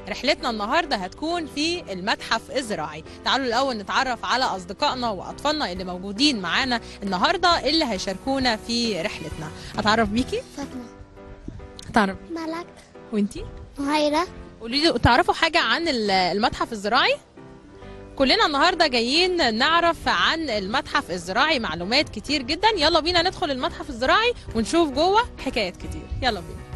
رحلتنا النهارده هتكون في المتحف الزراعي تعالوا الاول نتعرف على اصدقائنا واطفالنا اللي موجودين معانا النهارده اللي هيشاركونا في رحلتنا اتعرف بيكي فاطمة اتعرف ملك وانتي مهيرة قولي لي تعرفوا حاجه عن ال- المتحف الزراعي كلنا النهارده جايين نعرف عن المتحف الزراعي معلومات كتير جدا يلا بينا ندخل المتحف الزراعي ونشوف جوه حكايات كتير يلا بينا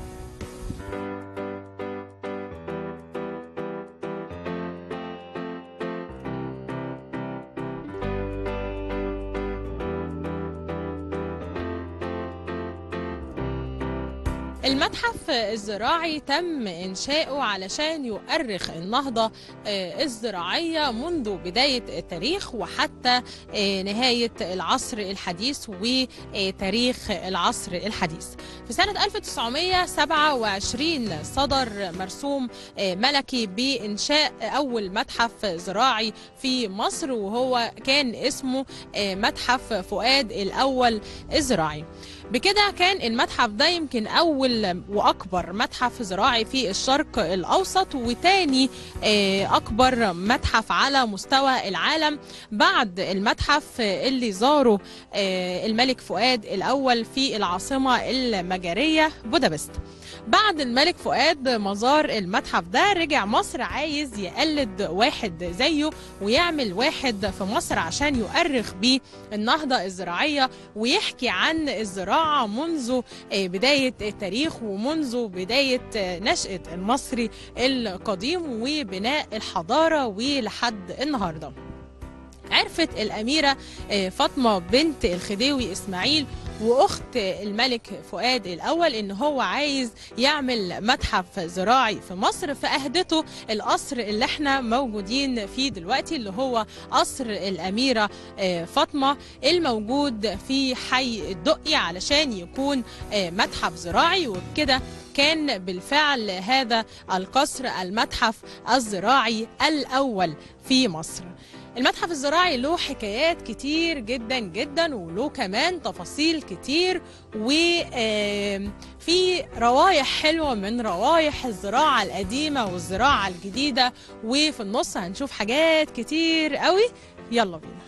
المتحف الزراعي تم إنشاؤه علشان يؤرخ النهضة آه، الزراعية منذ بداية التاريخ وحتى آه، نهاية العصر الحديث وتاريخ العصر الحديث في سنة 1927 صدر مرسوم آه، ملكي بإنشاء أول متحف زراعي في مصر وهو كان اسمه آه، متحف فؤاد الأول الزراعي بكده كان المتحف ده يمكن أول وأكبر متحف زراعي في الشرق الأوسط وتاني آه، أكبر متحف على مستوى العالم بعد المتحف اللي زاره آه، الملك فؤاد الأول في العاصمة المجرية بودابست بعد الملك فؤاد مزار المتحف ده رجع مصر عايز يقلد واحد زيه ويعمل واحد في مصر عشان يؤرخ بيه النهضة الزراعية ويحكي عن الزراعة منذ آه، بداية التاريخ ومنذ بداية آه، نشأة المصري القديم وبناء الحضارة ولحد النهارده عرفت الأميرة آه، فاطمة بنت الخديوي إسماعيل وأخت الملك فؤاد الأول إن هو عايز يعمل متحف زراعي في مصر فأهدته القصر اللي احنا موجودين فيه دلوقتي اللي هو قصر الأميرة آه، فاطمة الموجود في حي الدقي علشان يكون آه، متحف زراعي وبكده كان بالفعل هذا القصر المتحف الزراعي الأول في مصر المتحف الزراعي له حكايات كتير جدا جدا وله كمان تفاصيل كتير وفي روايح حلوة من روايح الزراعة القديمة والزراعة الجديدة وفي النص هنشوف حاجات كتير قوي يلا بينا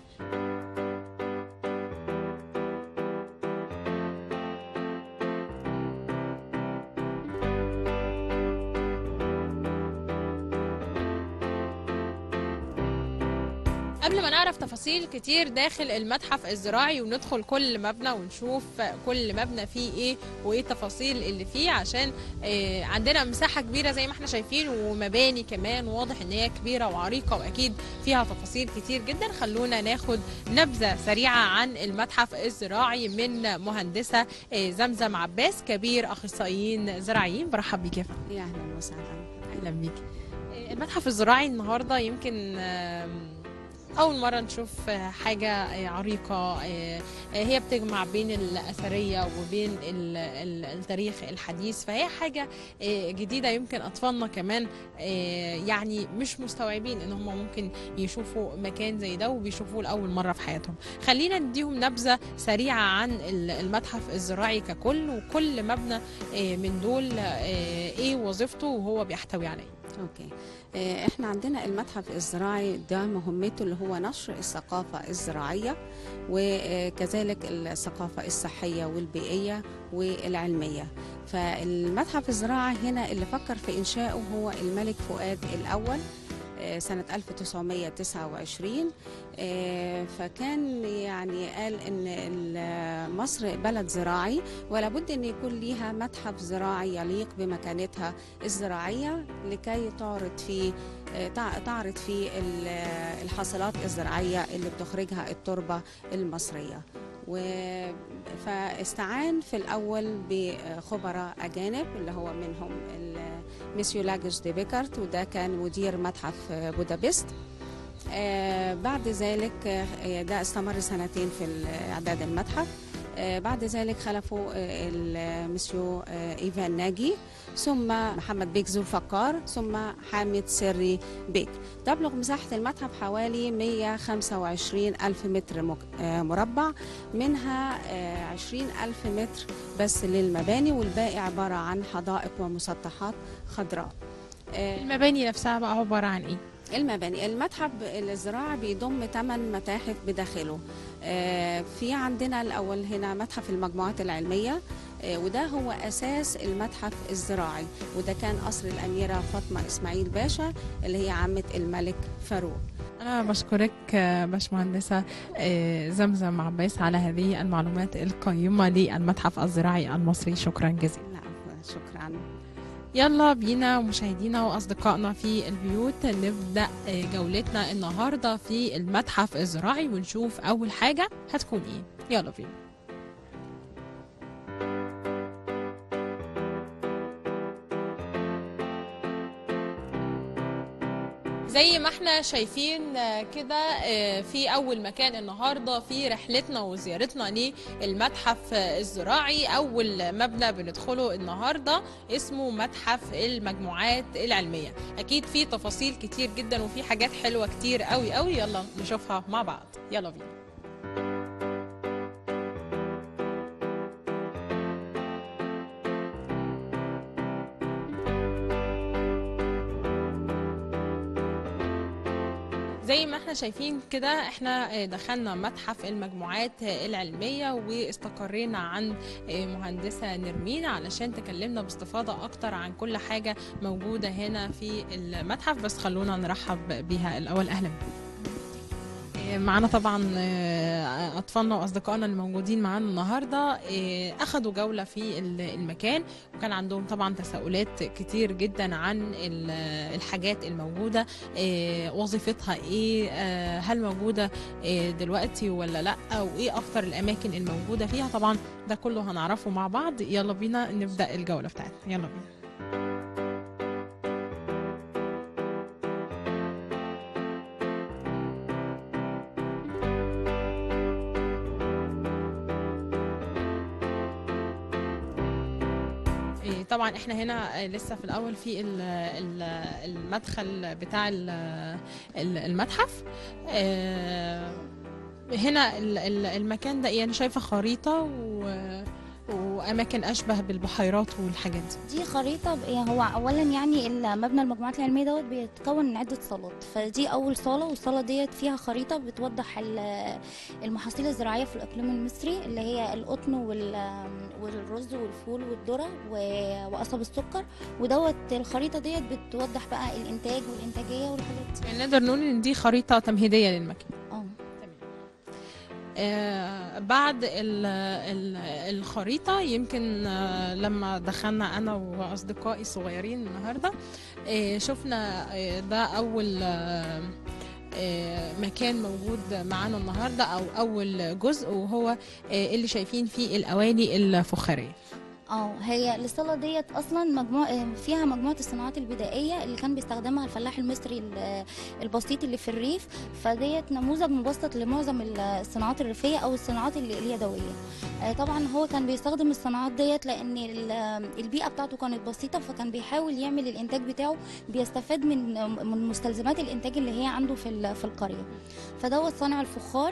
قبل ما نعرف تفاصيل كتير داخل المتحف الزراعي وندخل كل مبنى ونشوف كل مبنى فيه ايه وايه التفاصيل اللي فيه عشان آه، عندنا مساحة كبيرة زي ما احنا شايفين ومباني كمان واضح ان هي كبيرة وعريقة واكيد فيها تفاصيل كتير جدا خلونا ناخد نبذة سريعة عن المتحف الزراعي من مهندسة آه، زمزم عباس كبير اخصائيين زراعيين برحب بيك يا فندم يا اهلا وسهلا اهلا بيكي آه، المتحف الزراعي النهارده يمكن آم، أول مرة نشوف آه، حاجة آه، عريقة آه، آه، هي بتجمع بين الأثرية وبين ال- ال- التاريخ الحديث فهي حاجة آه، جديدة يمكن أطفالنا كمان آه، يعني مش مستوعبين إن هم ممكن يشوفوا مكان زي ده وبيشوفوه لأول مرة في حياتهم خلينا نديهم نبذة سريعة عن ال- المتحف الزراعي ككل وكل مبنى آه، من دول آه، إيه وظيفته وهو بيحتوي على إيه اوكي آه، احنا عندنا المتحف الزراعي ده مهمته اللي هو نشر الثقافة الزراعية وكذلك الثقافة الصحية والبيئية والعلمية فالمتحف الزراعي هنا اللي فكر في إنشائه هو الملك فؤاد الأول آه، سنة 1929 آه، فكان يعني قال ان ال- مصر بلد زراعي ولا بد ان يكون ليها متحف زراعي يليق بمكانتها الزراعية لكي تعرض فيه آه، تع- تعرض فيه ال- الحاصلات الزراعية اللي بتخرجها التربة المصرية و فاستعان في الأول بخبراء أجانب اللي هو منهم ال- ميسيو لاجوس دي بيكارت وده كان مدير متحف آه، بودابست آه، بعد ذلك آه، ده استمر سنتين في إعداد المتحف آه، بعد ذلك خلفوا آه، المسيو آه، إيفان ناجي ثم محمد بيك ذو الفقار ثم حامد سري بيك تبلغ مساحة المتحف حوالي 125 ألف متر مك- آه، مربع منها آه، 20 ألف متر بس للمباني والباقي عبارة عن حدائق ومسطحات خضراء آه، المباني نفسها بقى عباره عن ايه المباني المتحف الزراعي بيضم ثمان متاحف بداخله آه، في عندنا الأول هنا متحف المجموعات العلمية آه، وده هو أساس المتحف الزراعي وده كان قصر الأميرة فاطمة إسماعيل باشا اللي هي عمة الملك فاروق أنا بشكرك آه، باشمهندسة آه، زمزم عباس على هذه المعلومات القيمة للمتحف الزراعي المصري شكرا جزيلا لا عفواً، شكرا يلا بينا مشاهدينا وأصدقائنا في البيوت نبدأ آه، جولتنا النهاردة في المتحف الزراعي ونشوف أول حاجة هتكون إيه يلا بينا زي ما احنا شايفين آه، كده آه، في اول مكان النهارده في رحلتنا وزيارتنا للمتحف آه، الزراعي اول مبنى بندخله النهارده اسمه متحف المجموعات العلميه اكيد في تفاصيل كتير جدا وفي حاجات حلوه كتير قوي قوي يلا نشوفها مع بعض يلا بينا زي ما احنا شايفين كده احنا آه، دخلنا متحف المجموعات آه، العلمية واستقرينا عند آه، مهندسة نرمين علشان تكلمنا باستفاضة اكتر عن كل حاجة موجودة هنا في المتحف بس خلونا نرحب بيها الاول اهلا بيك. آه، معانا طبعا آه، اطفالنا واصدقائنا اللي موجودين معانا النهارده آه، اخذوا جوله في ال- المكان وكان عندهم طبعا تساؤلات كتير جدا عن ال- الحاجات الموجوده آه، وظيفتها ايه آه، هل موجوده آه، دلوقتي ولا لا وايه اكتر الاماكن الموجوده فيها طبعا ده كله هنعرفه مع بعض يلا بينا نبدا الجوله بتاعتنا يلا بينا إيه، طبعا احنا هنا آه، لسه في الاول في ال- ال- المدخل بتاع ال- ال- المتحف آه، هنا ال- ال- المكان ده يعني شايفه خريطه و- واماكن اشبه بالبحيرات والحاجات دي دي خريطة ب- يعني هو أولا يعني مبنى المجموعات العلمية دوت بيتكون من عدة صالات فدي أول صالة والصالة ديت فيها خريطة بتوضح ال- المحاصيل الزراعية في الإقليم المصري اللي هي القطن وال- والرز والفول والذرة و- وقصب السكر ودوت الخريطة ديت بتوضح بقى الإنتاج والإنتاجية والحاجات دي يعني نقدر نقول ان دي خريطه تمهيديه للمكان اه آه، بعد ال- ال- الخريطة يمكن آه، لما دخلنا أنا وأصدقائي الصغيرين النهاردة آه، شفنا آه، ده أول آه، آه، مكان موجود معانا النهاردة أو أول جزء وهو آه، اللي شايفين فيه الأواني الفخارية اه هي الصالة ديت اصلا مجموع آه، فيها مجموعة الصناعات البدائية اللي كان بيستخدمها الفلاح المصري ال- البسيط اللي في الريف فديت نموذج مبسط لمعظم الصناعات الريفية او الصناعات ال- اليدوية آه، طبعا هو كان بيستخدم الصناعات ديت لان ال- البيئة بتاعته كانت بسيطة فكان بيحاول يعمل الانتاج بتاعه بيستفاد من من مستلزمات الانتاج اللي هي عنده في ال- في القرية فدوت صانع الفخار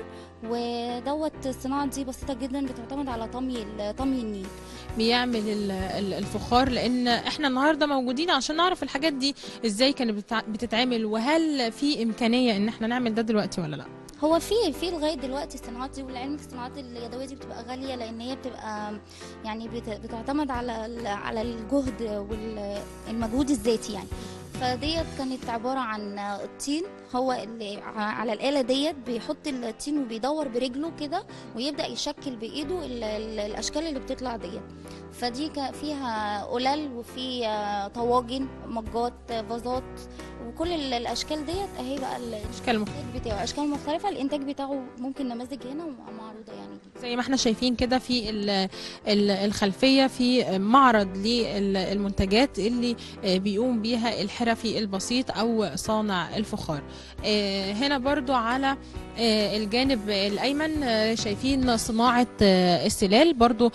ودوت الصناعة دي بسيطة جدا بتعتمد على طمي ال- طمي النيل بيعمل ال- ال- الفخار لان احنا النهارده موجودين عشان نعرف الحاجات دي ازاي كانت بتع- بتتعمل وهل في امكانيه ان احنا نعمل ده دلوقتي ولا لا هو في في لغايه دلوقتي الصناعات دي والعلم الصناعات اليدويه دي بتبقى غاليه لان هي بتبقى يعني بت- بتعتمد على ال- على الجهد والمجهود الذاتي يعني فديت كانت عباره عن الطين هو اللي ع- على الاله ديت بيحط الطين وبيدور برجله كده ويبدا يشكل بايده ال- ال- الاشكال اللي بتطلع ديت فدي ك- فيها قلل وفي آه، طواجن مجات آه، فازات وكل ال- الاشكال ديت اهي بقى ال- اشكال مختلفة. الانتاج بتاعه اشكال مختلفه الانتاج بتاعه ممكن نماذج هنا ومعروضه يعني زي ما احنا شايفين كده في ال- ال- الخلفيه في معرض للمنتجات اللي آه، بيقوم بيها الحرفي البسيط او صانع الفخار آه، هنا برضو على آه، الجانب الايمن آه، شايفين صناعه آه، السلال برضو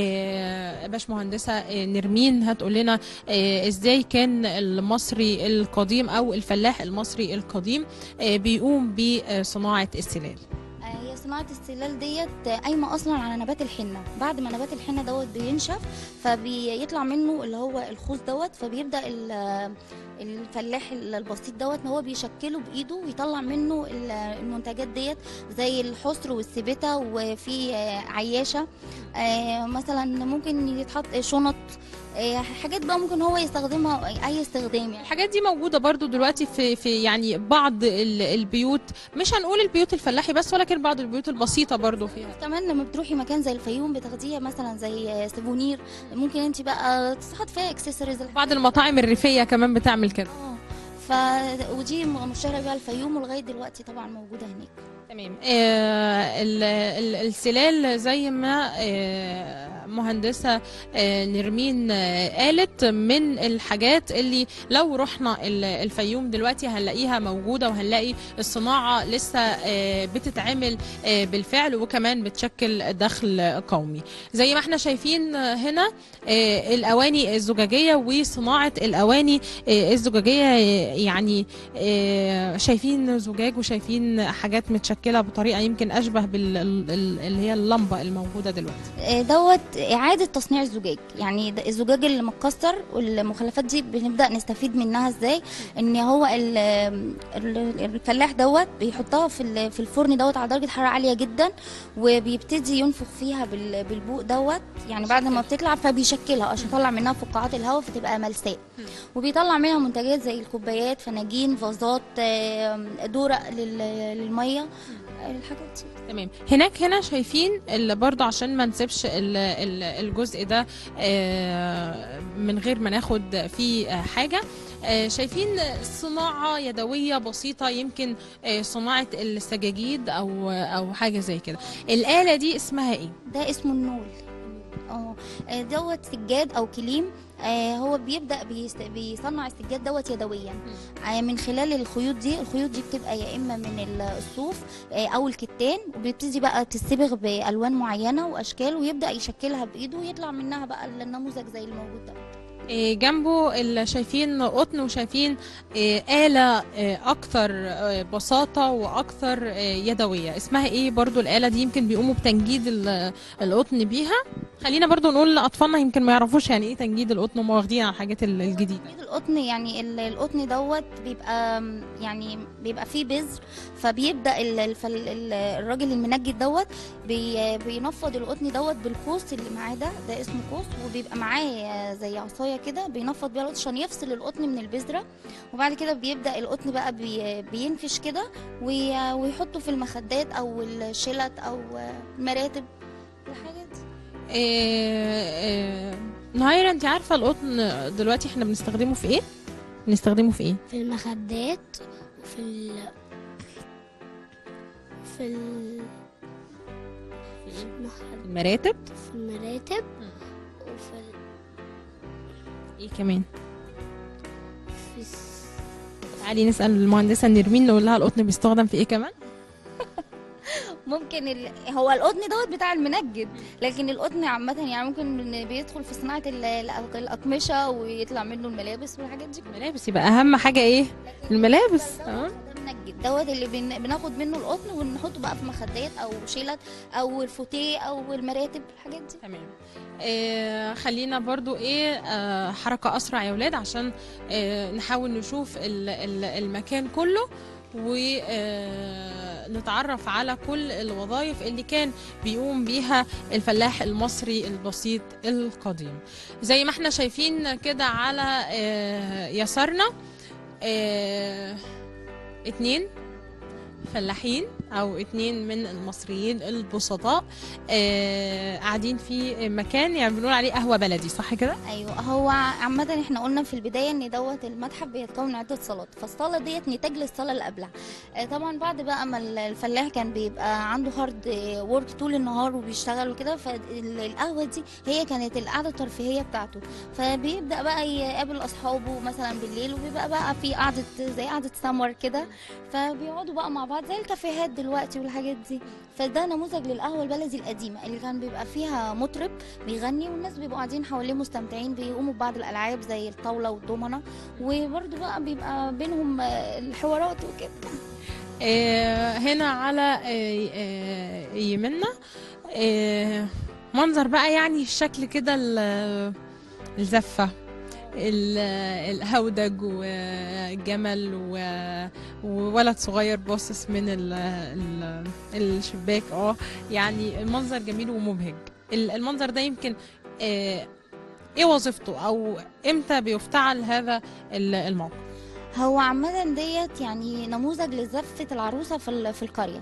آه، باشمهندسه آه، نرمين هتقول لنا آه، ازاي كان المصري القديم او الفلاح المصري القديم آه، بيقوم بصناعه السلال آه، هي صناعه صناعه السلال ديت قايمه اصلا على نبات الحنه بعد ما نبات الحنه دوت بينشف فبيطلع منه اللي هو الخوص دوت فبيبدا ال- الفلاح البسيط دوت ان هو بيشكله بايده ويطلع منه ال- المنتجات ديت زي الحصر والسبته وفي آه، عياشه آه، مثلا ممكن يتحط شنط آه، حاجات بقى ممكن هو يستخدمها اي استخدام يعني الحاجات دي موجوده برضو دلوقتي في في يعني بعض ال- البيوت مش هنقول البيوت الفلاحي بس ولكن بعض البيوت البسيطه برضو فيها كمان لما بتروحي مكان زي الفيوم بتاخديها مثلا زي سيفونير ممكن انت بقى تحط فيها اكسسوارز بعض المطاعم الريفيه كمان بتعمل كده اه ف ودي مشتهره بيها الفيوم ولغايه دلوقتي طبعا موجوده هناك تمام آه ال- ال- السلال زي ما آه مهندسة آه نرمين آه قالت من الحاجات اللي لو رحنا ال- الفيوم دلوقتي هنلاقيها موجودة وهنلاقي الصناعة لسه آه بتتعمل آه بالفعل وكمان بتشكل دخل قومي زي ما احنا شايفين آه، هنا آه الأواني الزجاجية وصناعة الأواني آه الزجاجية آه، يعني آه، شايفين زجاج وشايفين حاجات متشكله بطريقه يمكن اشبه بال ال- ال- اللي هي اللمبه الموجوده دلوقتي آه، دوت اعاده تصنيع الزجاج يعني ده- الزجاج اللي متكسر والمخلفات دي بنبدا نستفيد منها ازاي ان هو ال- ال- الفلاح دوت بيحطها في ال- في الفرن دوت على درجه حراره عاليه جدا وبيبتدي ينفخ فيها بال- بالبوق دوت يعني بعد ما بتطلع فبيشكلها عشان يطلع منها فقاعات الهواء فتبقى ملساء وبيطلع منها منتجات زي الكوبايات فناجين فازات آه، دورق لل- للميه آه، الحاجات دي تمام هناك هنا شايفين اللي برضه عشان ما نسيبش ال- ال- الجزء ده آه، من غير ما ناخد فيه آه، حاجه آه، شايفين صناعة يدوية بسيطة يمكن آه، صناعة السجاجيد أو أو حاجة زي كده الآلة دي اسمها إيه؟ ده اسمه النول اه آه، دوت سجاد او كليم آه هو بيبدا بيست... بيصنع السجاد دوت يدويا آه من خلال الخيوط دي الخيوط دي بتبقى يا اما من ال- الصوف آه او الكتان وبيبتدي بقى تتصبغ بالوان معينه واشكال ويبدا يشكلها بايده ويطلع منها بقى النموذج زي الموجود ده إيه، جنبه اللي شايفين قطن وشايفين إيه، آلة إيه، أكثر إيه، بساطة وأكثر إيه، يدوية اسمها إيه برضو الآلة دي يمكن بيقوموا بتنجيد ال- القطن بيها خلينا برضو نقول لأطفالنا يمكن ما يعرفوش يعني إيه تنجيد القطن هم واخدين على الحاجات ال- الجديدة تنجيد القطن يعني ال- القطن دوت بيبقى م، يعني بيبقى فيه بذر فبيبدا ال- الفل- ال- الراجل المنجد دوت بي بينفض القطن دوت بالقوس اللي معاه ده ده اسمه قوس وبيبقى معاه زي عصايه كده بينفض بيها القطن عشان يفصل القطن من البذره وبعد كده بيبدا القطن بقى بي بينفش كده وي- ويحطه في المخدات او الشلت او المراتب الحاجات دي إيه، إيه، نهايرة أنت عارفة القطن دلوقتي إحنا بنستخدمه في إيه؟ بنستخدمه في إيه؟ في المخدات وفي ال في ال في المخد- المراتب في المراتب وفي ال- إيه كمان؟ في الس- تعالي نسأل المهندسة نرمين نقول لها القطن بيستخدم في إيه كمان؟ ممكن ال... هو القطن دوت بتاع المنجد لكن القطن عامة يعني ممكن بيدخل في صناعة ال- الأ- الأقمشة ويطلع منه الملابس والحاجات دي كلها الملابس يبقى أهم حاجة إيه؟ الملابس دوت اه ده منجد دوت اللي بن... بناخد منه القطن ونحطه بقى في مخدات أو شيلت أو الفوتيه أو المراتب الحاجات دي تمام آه خلينا برضو ايه آه حركة اسرع يا ولاد عشان آه نحاول نشوف ال- ال- المكان كله ونتعرف على كل الوظائف اللي كان بيقوم بيها الفلاح المصري البسيط القديم زي ما احنا شايفين كده على آه يسارنا آه اتنين فلاحين او اتنين من المصريين البسطاء آه قاعدين في مكان يعني بنقول عليه قهوه بلدي صح كده ايوه هو عامة احنا قلنا في البداية ان دوت المتحف بيتكون من عدة صالات فالصالة ديت نتاج للصالة اللي قبلها آه، طبعا بعد بقى ما الفلاح كان بيبقى عنده هارد وورك طول النهار وبيشتغل وكده فالقهوة دي هي كانت القعدة الترفيهية بتاعته فبيبدأ بقى يقابل اصحابه مثلا بالليل وبيبقى بقى في قعدة زي قعدة سمر كده فبيقعدوا بقى مع بعض زي الكافيهات دلوقتي والحاجات دي فده نموذج للقهوة البلدي القديمة اللي كان بيبقى فيها مطرب بيغني والناس بيبقوا قاعدين حواليه مستمتعين بيقوموا ببعض الالعاب زي الطاوله والدومنه وبرده بقى بيبقى بينهم آه، الحوارات وكده آه، هنا على آه، آه، يمنا آه، منظر بقى يعني الشكل كده ال- الزفة ال- الهودج والجمل و- وولد صغير باصص من ال ال الشباك اه يعني المنظر جميل ومبهج ال- المنظر ده يمكن آه، ايه وظيفته او امتى بيفتعل هذا ال- الموقف هو عامة ديت يعني نموذج لزفة العروسة في ال- في القرية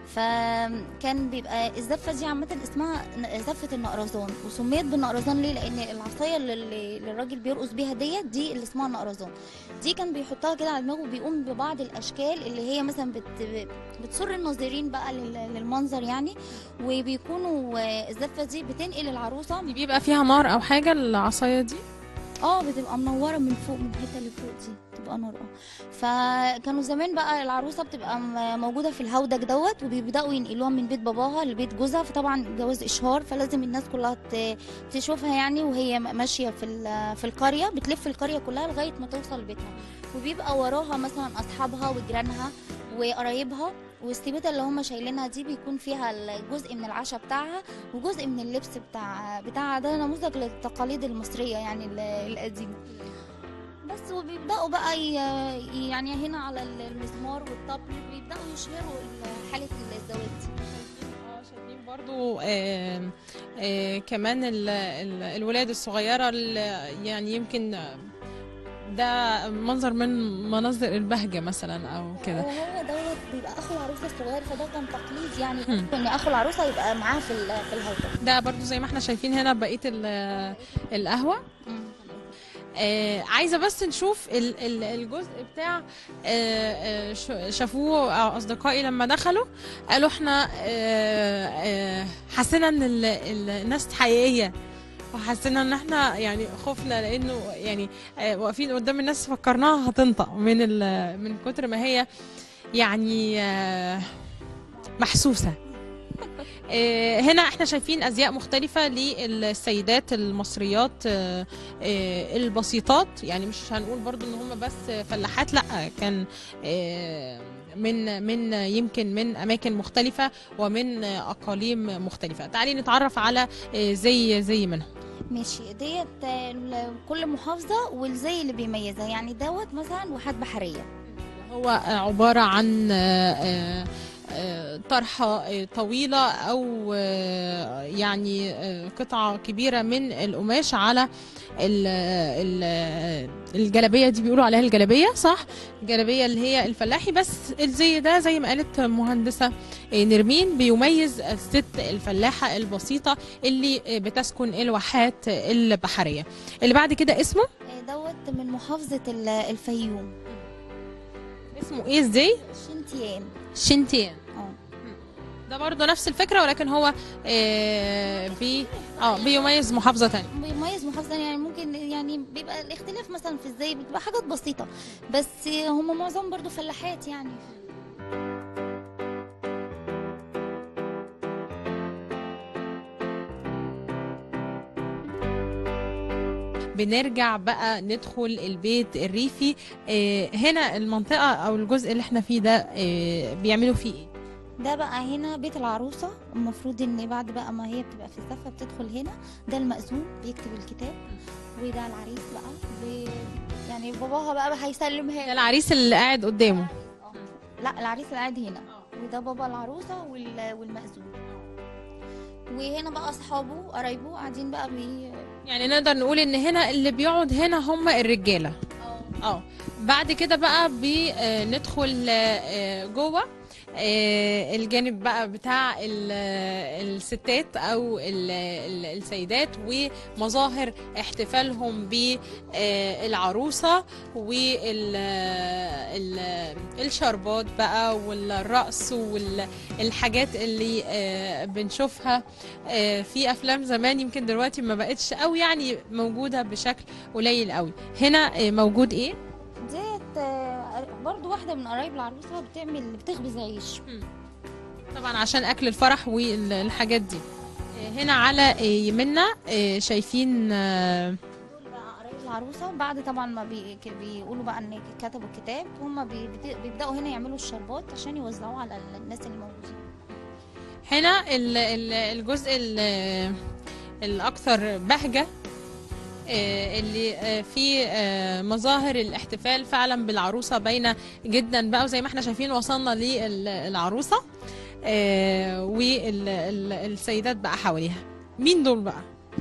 فكان بيبقى الزفة دي عامة اسمها ن- زفة النقرزان وسميت بالنقرزان ليه لأن العصاية اللي اللي الراجل بيرقص بيها ديت دي اللي اسمها النقرزان دي كان بيحطها كده على دماغه وبيقوم ببعض الأشكال اللي هي مثلا بت بتسر الناظرين بقى لل- للمنظر يعني وبيكونوا آه، الزفة دي بتنقل العروسة بيبقى فيها نار او حاجه العصايه دي اه بتبقى منوره من فوق من الحته اللي فوق دي بتبقى نور اه فكانوا زمان بقى العروسه بتبقى م- موجوده في الهودج دوت وبيبداوا ينقلوها من بيت باباها لبيت جوزها فطبعا جواز اشهار فلازم الناس كلها ت- تشوفها يعني وهي م- ماشيه في ال- في القريه بتلف القريه كلها لغايه ما توصل لبيتها وبيبقى وراها مثلا اصحابها وجيرانها وقرايبها والسيبته اللي هم شايلينها دي بيكون فيها الجزء من العشاء بتاعها وجزء من اللبس بتاع بتاع ده نموذج للتقاليد المصريه يعني ال- القديمه بس وبيبداوا بقى ي- يعني هنا على المزمار والطبل بيبداوا يشهروا ال- حاله الزواج دي اه شايفين برضو آه آه كمان ال ال الولاد الصغيرة اللي يعني يمكن ده منظر من مناظر البهجة مثلا أو كده وهو دوت بيبقى اخو العروسه الصغير فده كان تقليد يعني هم. ان اخو العروسه يبقى معاه في ال- في الهودج ده برضو زي ما احنا شايفين هنا بقية ال- القهوة آه عايزة بس نشوف ال- ال- الجزء بتاع آه آه ش- شافوه أصدقائي لما دخلوا قالوا احنا آه آه حسينا ان ال- ال- الناس حقيقية وحسينا ان احنا يعني خفنا لانه يعني آه واقفين قدام الناس فكرناها هتنطق من ال- من كتر ما هي يعني آه محسوسة آه، هنا احنا شايفين ازياء مختلفه للسيدات المصريات آه، آه، البسيطات يعني مش هنقول برضو ان هم بس فلاحات لا كان آه، من من يمكن من اماكن مختلفه ومن اقاليم مختلفه تعالي نتعرف على آه، زي زي منها ماشي ديت آه، ال- كل محافظه والزي اللي بيميزها يعني دوت مثلا واحات بحريه هو عباره عن آه، آه، آه، طرحة آه، طويلة أو آه، يعني آه، قطعة كبيرة من القماش على ال- ال- الجلابية دي بيقولوا عليها الجلابية صح؟ الجلابية اللي هي الفلاحي بس الزي ده زي ما قالت مهندسة آه، نرمين بيميز الست الفلاحة البسيطة اللي آه، بتسكن الواحات البحرية اللي بعد كده اسمه آه، دوت من محافظه ال- الفيوم اسمه ايه ازاي؟ شنتيان شنتين اه ده برضه نفس الفكرة ولكن هو آه بي اه بيميز محافظة تانية بيميز محافظة يعني ممكن يعني بيبقى الاختلاف مثلا في ازاي بتبقى حاجات بسيطة بس هم معظم برضو فلاحات يعني بنرجع بقى ندخل البيت الريفي آه هنا المنطقة أو الجزء اللي احنا فيه ده آه بيعملوا فيه ايه؟ ده بقى هنا بيت العروسة المفروض ان بعد بقى ما هي بتبقى في الزفة بتدخل هنا ده المأذون بيكتب الكتاب وده العريس بقى بي يعني باباها بقى هيسلمها ده العريس اللي قاعد قدامه لا العريس اللي قاعد هنا وده بابا العروسة وال- والمأذون وهنا بقى اصحابه قرايبه قاعدين بقى بي يعني نقدر نقول ان هنا اللي بيقعد هنا هم الرجالة اه بعد كده بقى بندخل جوه آه، الجانب بقى بتاع ال- الستات او ال- ال- السيدات ومظاهر احتفالهم بالعروسه والشربات بقى والرقص والحاجات اللي آه، بنشوفها آه، في افلام زمان يمكن دلوقتي ما بقتش او يعني موجوده بشكل قليل قوي هنا آه، موجود ايه ديت آه، برضو واحدة من قرايب العروسة بتعمل بتخبز عيش طبعا عشان اكل الفرح والحاجات دي آه، هنا على آه، يمنا آه، شايفين آه، دول بقى قرايب العروسه بعد طبعا ما بي... ك- بيقولوا بقى ان كتبوا الكتاب هم بيبت- بيبداوا هنا يعملوا الشربات عشان يوزعوه على ال- الناس اللي موجودين هنا ال- ال- الجزء ال- الأكثر بهجة آه، اللي آه، فيه آه، مظاهر الاحتفال فعلا بالعروسة باينة جدا بقى وزي ما احنا شايفين وصلنا للعروسة والسيدات بقى حواليها مين دول بقى؟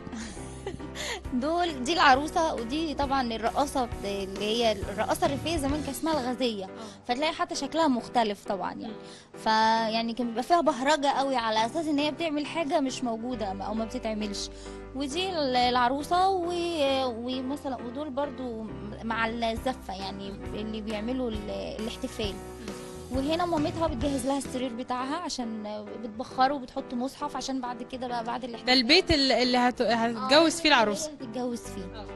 دول دي العروسه ودي طبعا الرقاصه اللي هي الرقاصه الريفيه زمان كان اسمها الغازيه فتلاقي حتى شكلها مختلف طبعا يعني فيعني كان بيبقى فيها بهرجه قوي على اساس ان هي بتعمل حاجه مش موجوده او ما بتتعملش ودي ال- العروسه و- ومثلا ودول برضو مع الزفه يعني اللي بيعملوا ال- الاحتفال وهنا مامتها بتجهز لها السرير بتاعها عشان بتبخره وبتحط مصحف عشان بعد كده بقى بعد الاحتفال ده البيت اللي اللي هت- هتتجوز فيه العروسة اللي هتتجوز فيه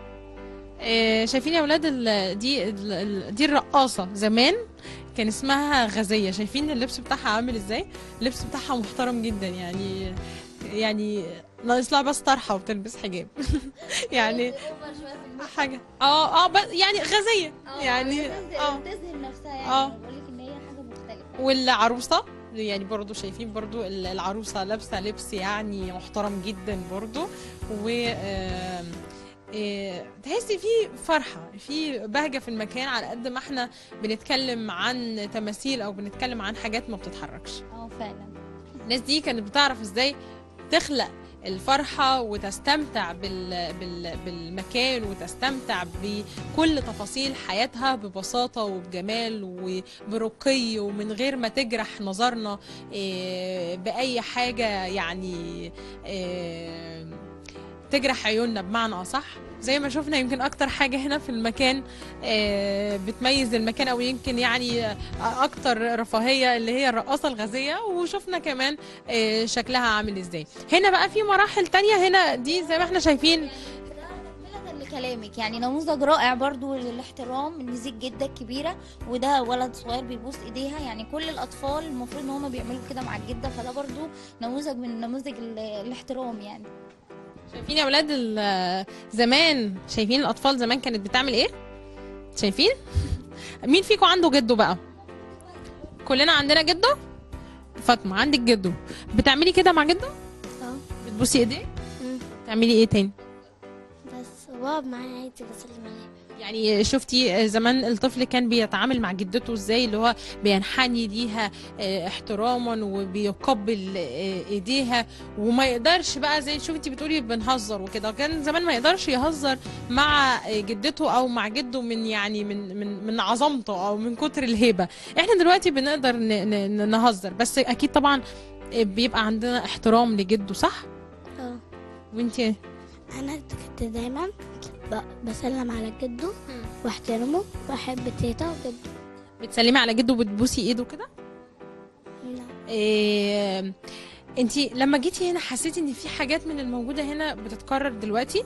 آه، شايفين يا ولاد ال- دي ال- ال- دي الرقاصة زمان كان اسمها غزية شايفين اللبس بتاعها عامل ازاي اللبس بتاعها محترم جدا يعني يعني ناقص لها بس طرحة وبتلبس حجاب يعني حاجة اه اه بس يعني غزية يعني اه بتظهر نفسها يعني آه. بقول لك ان هي حاجه مختلفه والعروسة يعني برضو شايفين برضو ال- العروسة لابسة لبس يعني محترم جدا برضو و آم، آه، تحسي في فرحة في بهجة في المكان على قد ما احنا بنتكلم عن تماثيل او بنتكلم عن حاجات ما بتتحركش اه فعلا الناس دي كانت بتعرف ازاي تخلق الفرحة وتستمتع بال... بال... بالمكان وتستمتع بكل تفاصيل حياتها ببساطة وبجمال وبرقي ومن غير ما تجرح نظرنا إيه، بأي حاجة يعني إيه، تجرح عيوننا بمعنى أصح زي ما شفنا يمكن أكتر حاجة هنا في المكان إيه، بتميز المكان أو يمكن يعني أكتر رفاهية اللي هي الرقاصة الغازية وشفنا كمان آه، شكلها عامل ازاي هنا بقى في مراحل تانية هنا دي زي ما احنا شايفين تكملة لكلامك يعني نموذج رائع برضو للاحترام ان دي الجده الكبيره وده ولد صغير بيبوس ايديها يعني كل الاطفال المفروض ان هم بيعملوا كده مع الجده فده برضو نموذج من نموذج ال- الاحترام يعني شايفين يا ولاد ال- زمان شايفين الاطفال زمان كانت بتعمل ايه شايفين مين فيكم عنده جدو بقى كلنا عندنا جدو فاطمه عندك جدو بتعملي كده مع جدو اه بتبوسي ايديه مم. تعملي ايه تاني بس بقعد معاه عادي بسلم عليه يعني شفتي زمان الطفل كان بيتعامل مع جدته ازاي اللي هو بينحني ليها آه، احتراما وبيقبل آه، ايديها وما يقدرش بقى زي شفتي بتقولي بنهزر وكده كان زمان ما يقدرش يهزر مع آه، جدته او مع جده من يعني من من من عظمته او من كتر الهيبه احنا دلوقتي بنقدر ن- ن- نهزر بس اكيد طبعا آه، بيبقى عندنا احترام لجده صح اه وانتي انا كنت دايما ب- بسلم على جده واحترمه واحب تيتا وجده بتسلمي على جده وبتبوسي ايده كده لا إيه انتي لما جيتي هنا حسيتي ان في حاجات من الموجوده هنا بتتكرر دلوقتي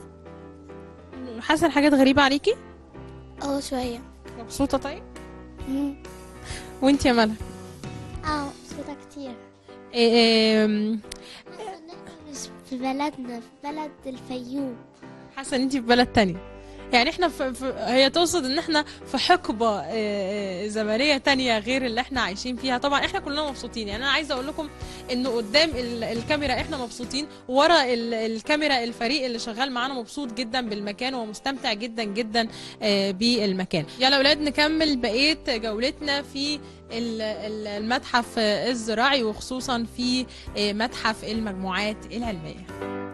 حاسه حاجات غريبه عليكي اه شويه مبسوطه طيب مم. وانتي يا ملا اه مبسوطه كتير إيه حاسه ان احنا مش في بلدنا في بلد الفيوم حاسه ان انتي في بلد تاني يعني احنا في في هي تقصد ان احنا في حقبه آه، زمنيه تانية غير اللي احنا عايشين فيها طبعا احنا كلنا مبسوطين يعني انا عايزه اقول لكم انه قدام ال- الكاميرا احنا مبسوطين ورا ال- الكاميرا الفريق اللي شغال معانا مبسوط جدا بالمكان ومستمتع جدا جدا آه، بالمكان يلا اولاد نكمل بقيه جولتنا في ال- ال- المتحف آه، الزراعي وخصوصا في آه، متحف المجموعات العلميه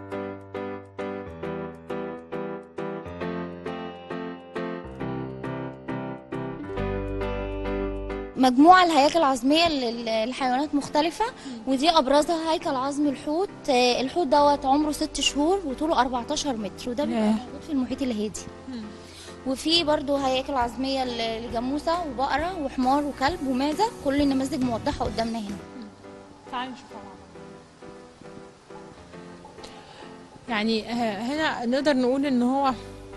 مجموعة الهياكل العظمية للحيوانات مختلفة ودي أبرزها هيكل عظم الحوت آه، الحوت دوت عمره ست شهور وطوله 14 متر وده بيبقى ياه. موجود في المحيط الهادي وفي برضو هياكل عظمية ل- لجاموسة وبقرة وحمار وكلب ومعزة كل النماذج موضحة قدامنا هنا تعالي نشوفها مع بعض. يعني آه، هنا نقدر نقول ان هو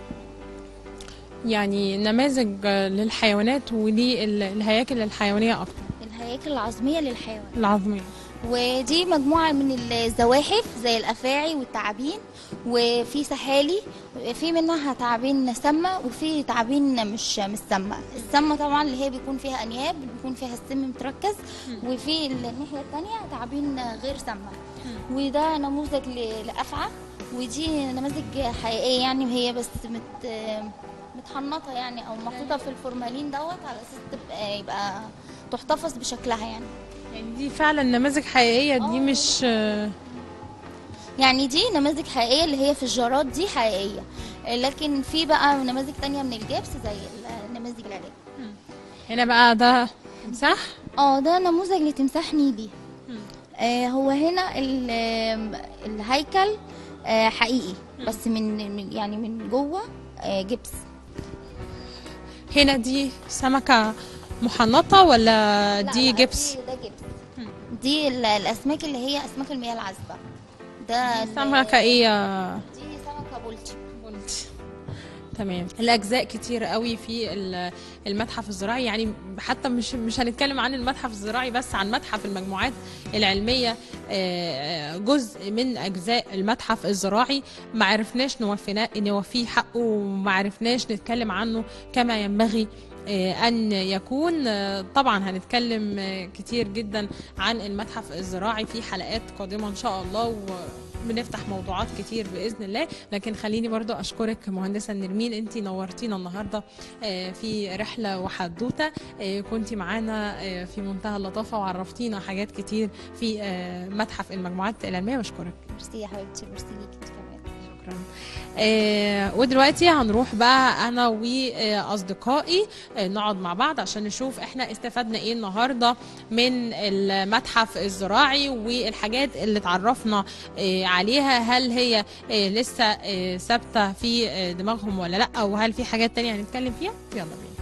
يعني نماذج آه، للحيوانات وللهياكل الحيوانية أكتر الهياكل العظمية للحيوان العظمية ودي مجموعة من الزواحف زي الأفاعي والتعابين وفي سحالي في منها تعابين سامة وفي تعابين مش مش سامة السامة طبعا اللي هي بيكون فيها أنياب بيكون فيها السم متركز وفي الناحية التانية تعابين غير سامة وده نموذج ل- لأفعى ودي نماذج حقيقية يعني وهي بس مت متحنطة يعني أو محطوطة في الفورمالين دوت على أساس تبقى يبقى تحتفظ بشكلها يعني يعني دي فعلا نماذج حقيقيه دي آه. مش آه، يعني دي نماذج حقيقية اللي هي في الجارات دي حقيقية لكن في بقى نماذج تانية من الجبس زي النماذج العلاج هنا بقى ده تمساح اه ده نموذج لتمساح نيلي مم. آه هو هنا ال- آم، الهيكل آه حقيقي بس من من- يعني من جوه آه جبس هنا دي سمكه محنطه ولا لا، دي لا، جبس دي ده جبس مم. دي ال- الاسماك اللي هي اسماك المياه العذبه ده ال- سمكه ايه دي سمكه بولتي تمام الاجزاء كتير قوي في ال- المتحف الزراعي يعني حتى مش مش هنتكلم عن المتحف الزراعي بس عن متحف المجموعات العلميه آه، جزء من اجزاء المتحف الزراعي ما عرفناش نوفينا نوفيه حقه وما عرفناش نتكلم عنه كما ينبغي آه، ان يكون آه، طبعا هنتكلم آه، كتير جدا عن المتحف الزراعي في حلقات قادمه ان شاء الله وبنفتح موضوعات كتير باذن الله لكن خليني برضو اشكرك مهندسه نرمين انت نورتينا النهارده آه، في رحله وحدوته آه، كنتي معانا آه، في منتهى اللطافه وعرفتينا حاجات كتير في آه، متحف المجموعات العلميه بشكرك ميرسي يا حبيبتي ميرسي ليكي كمان شكرا آه ودلوقتي هنروح بقى انا واصدقائي آه نقعد مع بعض عشان نشوف احنا استفدنا ايه النهارده من المتحف الزراعي والحاجات اللي اتعرفنا آه عليها هل هي آه لسه آه ثابته في آه دماغهم ولا لا وهل في حاجات تانية هنتكلم فيها يلا بينا